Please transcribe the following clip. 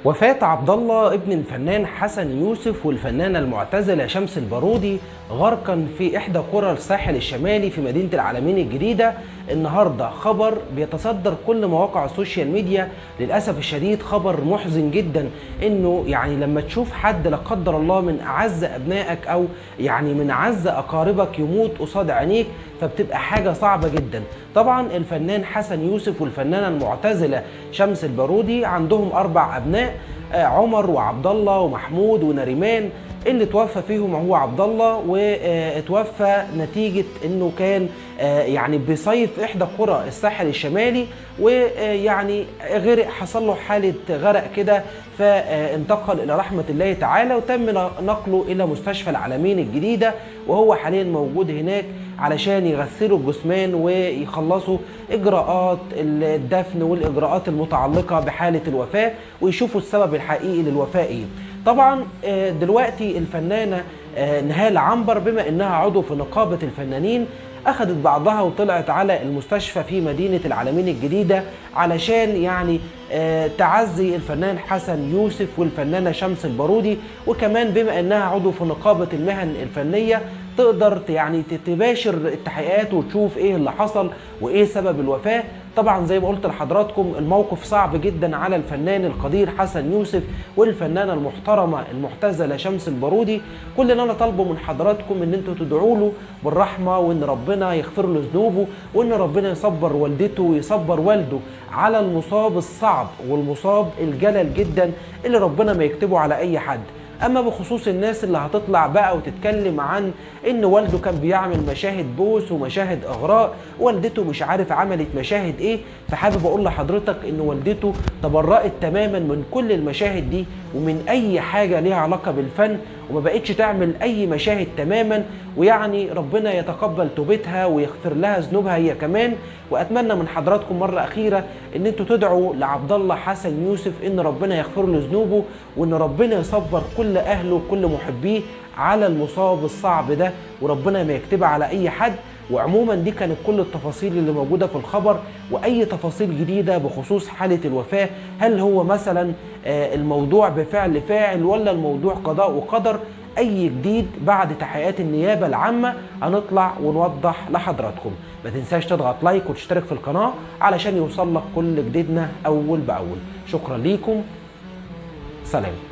وفاة عبد الله ابن الفنان حسن يوسف والفنانة المعتزلة شمس البارودي غرقا في إحدى قرى الساحل الشمالي في مدينة العالمين الجديدة النهاردة خبر بيتصدر كل مواقع السوشيال ميديا للأسف الشديد خبر محزن جدا إنه يعني لما تشوف حد لا قدر الله من أعز أبنائك أو يعني من أعز أقاربك يموت قصاد عينيك فبتبقى حاجة صعبة جدا طبعا الفنان حسن يوسف والفنانة المعتزلة شمس البارودي عندهم أربع أبناء عمر وعبد الله ومحمود ونريمان اللي توفى فيهم هو عبد الله وتوفى نتيجة انه كان يعني بيصيف في احدى قرى الساحل الشمالي ويعني غرق حصل له حالة غرق كده فانتقل الى رحمة الله تعالى وتم نقله الى مستشفى العالمين الجديدة وهو حاليا موجود هناك علشان يغسلوا الجثمان ويخلصوا اجراءات الدفن والاجراءات المتعلقه بحاله الوفاه ويشوفوا السبب الحقيقي للوفاه ايه. طبعا دلوقتي الفنانه نهال عنبر بما انها عضو في نقابه الفنانين اخذت بعضها وطلعت على المستشفى في مدينه العالمين الجديده علشان يعني تعزي الفنان حسن يوسف والفنانه شمس البارودي وكمان بما انها عضو في نقابه المهن الفنيه تقدر يعني تباشر التحقيقات وتشوف ايه اللي حصل وايه سبب الوفاه طبعا زي ما قلت لحضراتكم الموقف صعب جدا على الفنان القدير حسن يوسف والفنانه المحترمه المعتزله شمس البارودي كل اللي انا طالبه من حضراتكم ان انتوا تدعوا له بالرحمه وان ربنا يغفر له ذنوبه وان ربنا يصبر والدته ويصبر والده على المصاب الصعب والمصاب الجلل جدا اللي ربنا ما يكتبه على اي حد اما بخصوص الناس اللي هتطلع بقى وتتكلم عن ان والده كان بيعمل مشاهد بوس ومشاهد اغراء والدته مش عارف عملت مشاهد ايه فحابب اقول لحضرتك ان والدته تبرأت تماما من كل المشاهد دي ومن اي حاجه ليها علاقه بالفن وما بقتش تعمل اي مشاهد تماما ويعني ربنا يتقبل توبتها ويغفر لها ذنوبها هي كمان واتمنى من حضراتكم مره اخيره ان انتوا تدعوا لعبد الله حسن يوسف ان ربنا يغفر له ذنوبه وان ربنا يصبر كل اهله وكل محبيه على المصاب الصعب ده وربنا ما يكتبها على اي حد وعموما دي كانت كل التفاصيل اللي موجوده في الخبر واي تفاصيل جديده بخصوص حاله الوفاه هل هو مثلا الموضوع بفعل فاعل ولا الموضوع قضاء وقدر اي جديد بعد تحقيقات النيابه العامه هنطلع ونوضح لحضراتكم ما تنساش تضغط لايك وتشترك في القناه علشان يوصل لك كل جديدنا اول باول شكرا ليكم سلام